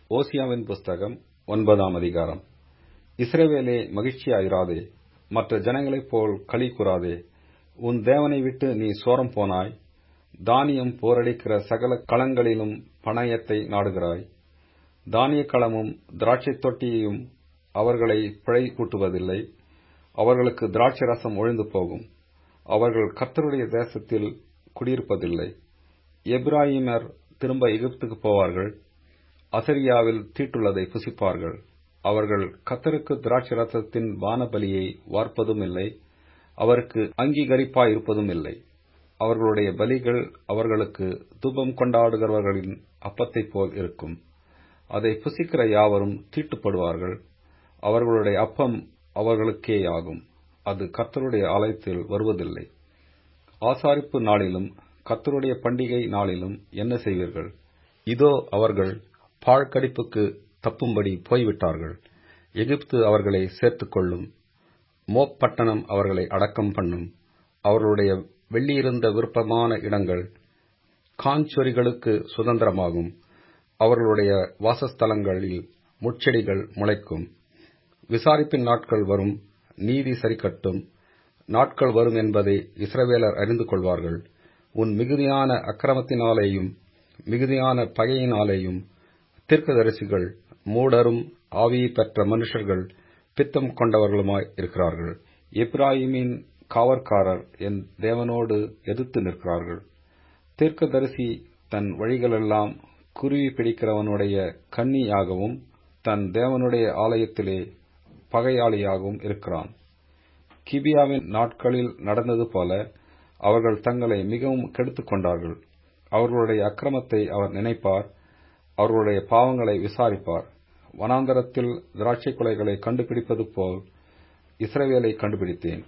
ஓசியாவின் புஸ்தகம் ஒன்பதாம் அதிகாரம் இஸ்ரவேலே மகிழ்ச்சியாயிராதே மற்ற ஜனங்களைப் போல் களி கூறாதே உன் தேவனை விட்டு நீ சோரம் போனாய் தானியம் போரடிக்கிற சகல களங்களிலும் பணயத்தை நாடுகிறாய் தானிய களமும் திராட்சைத் தொட்டியும் அவர்களை பிழை கூட்டுவதில்லை அவர்களுக்கு திராட்சை ரசம் ஒழிந்து போகும் அவர்கள் கர்த்தருடைய தேசத்தில் குடியிருப்பதில்லை எப்ராஹிமர் திரும்ப எகிப்துக்கு போவார்கள் அசரியாவில் தீட்டுள்ளதை புசிப்பார்கள் அவர்கள் கத்தருக்கு திராட்சை ரசத்தின் வானபலியை வார்ப்பதும் இல்லை அவருக்கு அங்கீகரிப்பாயிருப்பதும் இல்லை அவர்களுடைய பலிகள் அவர்களுக்கு தூபம் கொண்டாடுகிறவர்களின் அப்பத்தைப் போல் இருக்கும் அதை புசிக்கிற யாவரும் தீட்டுப்படுவார்கள் அவர்களுடைய அப்பம் அவர்களுக்கேயாகும் அது கர்த்தருடைய ஆலயத்தில் வருவதில்லை ஆசாரிப்பு நாளிலும் கர்த்தருடைய பண்டிகை நாளிலும் என்ன செய்வீர்கள் இதோ அவர்கள் பாழ்கடிப்புக்கு தப்பும்படி போய்விட்டார்கள் எகிப்து அவர்களை சேர்த்துக் கொள்ளும் மோப் பட்டணம் அவர்களை அடக்கம் பண்ணும் அவர்களுடைய வெள்ளியிருந்த விருப்பமான இடங்கள் காஞ்சொரிகளுக்கு சுதந்திரமாகும் அவர்களுடைய வாசஸ்தலங்களில் முட்செடிகள் முளைக்கும் விசாரிப்பின் நாட்கள் வரும் நீதி சரிக்கட்டும் நாட்கள் வரும் என்பதை இஸ்ரவேலர் அறிந்து கொள்வார்கள் உன் மிகுதியான அக்கிரமத்தினாலேயும் மிகுதியான பகையினாலேயும் தீர்க்கதரிசிகள் மூடரும் ஆவியை பெற்ற மனுஷர்கள் பித்தம் கொண்டவர்களுமாய் இருக்கிறார்கள் இப்ராஹிமின் காவற்காரர் என் தேவனோடு எதிர்த்து நிற்கிறார்கள் தீர்க்கதரிசி தன் வழிகளெல்லாம் குருவி பிடிக்கிறவனுடைய கன்னியாகவும் தன் தேவனுடைய ஆலயத்திலே பகையாளியாகவும் இருக்கிறான் கிபியாவின் நாட்களில் நடந்தது போல அவர்கள் தங்களை மிகவும் கெடுத்துக் கொண்டார்கள் அவர்களுடைய அக்கிரமத்தை அவர் நினைப்பார் அவர்களுடைய பாவங்களை விசாரிப்பார் வனாந்தரத்தில் திராட்சை குலைகளை கண்டுபிடிப்பது போல் இஸ்ரவேலை கண்டுபிடித்தேன்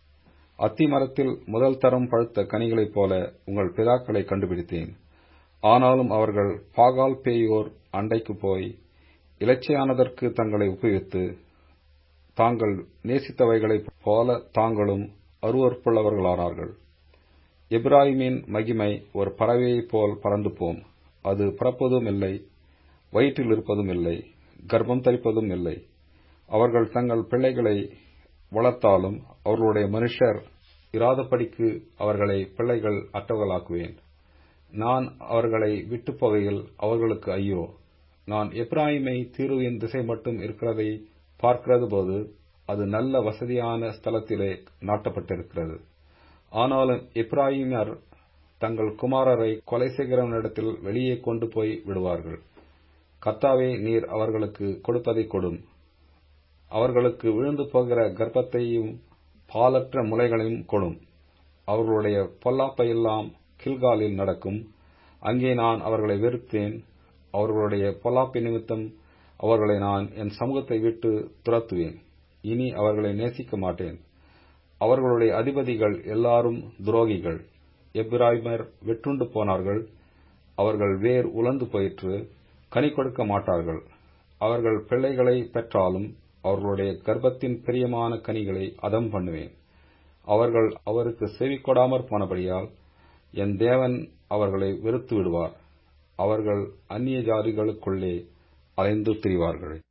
அத்தி மரத்தில் முதல் தரம் பழுத்த கனிகளைப் போல உங்கள் பிதாக்களை கண்டுபிடித்தேன் ஆனாலும் அவர்கள் பாகால் பேயோர் அண்டைக்கு போய் இலச்சையானதற்கு தங்களை உபயோகித்து தாங்கள் நேசித்தவைகளைப் போல தாங்களும் அருவறுப்புள்ளவர்களானார்கள் இப்ராஹிமின் மகிமை ஒரு பறவையைப் போல் பறந்து போம் அது பிறப்பதும் இல்லை வயிற்றில் இருப்பதும் இல்லை கர்ப்பம் தரிப்பதும் இல்லை அவர்கள் தங்கள் பிள்ளைகளை வளர்த்தாலும் அவர்களுடைய மனுஷர் இராதபடிக்கு அவர்களை பிள்ளைகள் அற்றவர்களாக்குவேன் நான் அவர்களை விட்டு போகையில் அவர்களுக்கு ஐயோ நான் எப்ராஹிமை தீருவின் திசை மட்டும் இருக்கிறதை பார்க்கிறது போது அது நல்ல வசதியான ஸ்தலத்திலே நாட்டப்பட்டிருக்கிறது ஆனாலும் இப்ராஹிமர் தங்கள் குமாரரை கொலை செய்கிறவனிடத்தில் வெளியே கொண்டு போய் விடுவார்கள் கத்தாவே நீர் அவர்களுக்கு கொடுப்பதை கொடும் அவர்களுக்கு விழுந்து போகிற கர்ப்பத்தையும் பாலற்ற முளைகளையும் கொடும் அவர்களுடைய பொல்லாப்பையெல்லாம் கில்காலில் நடக்கும் அங்கே நான் அவர்களை வெறுத்தேன் அவர்களுடைய பொல்லாப்பை நிமித்தம் அவர்களை நான் என் சமூகத்தை விட்டு துரத்துவேன் இனி அவர்களை நேசிக்க மாட்டேன் அவர்களுடைய அதிபதிகள் எல்லாரும் துரோகிகள் எப்ராஹிமர் வெற்றுண்டு போனார்கள் அவர்கள் வேர் உலர்ந்து போயிற்று கனி கொடுக்க மாட்டார்கள் அவர்கள் பிள்ளைகளை பெற்றாலும் அவர்களுடைய கர்ப்பத்தின் பிரியமான கனிகளை அதம் பண்ணுவேன் அவர்கள் அவருக்கு செவி கொடாமற் போனபடியால் என் தேவன் அவர்களை வெறுத்து விடுவார் அவர்கள் அந்நிய ஜாதிகளுக்குள்ளே அலைந்து திரிவார்கள்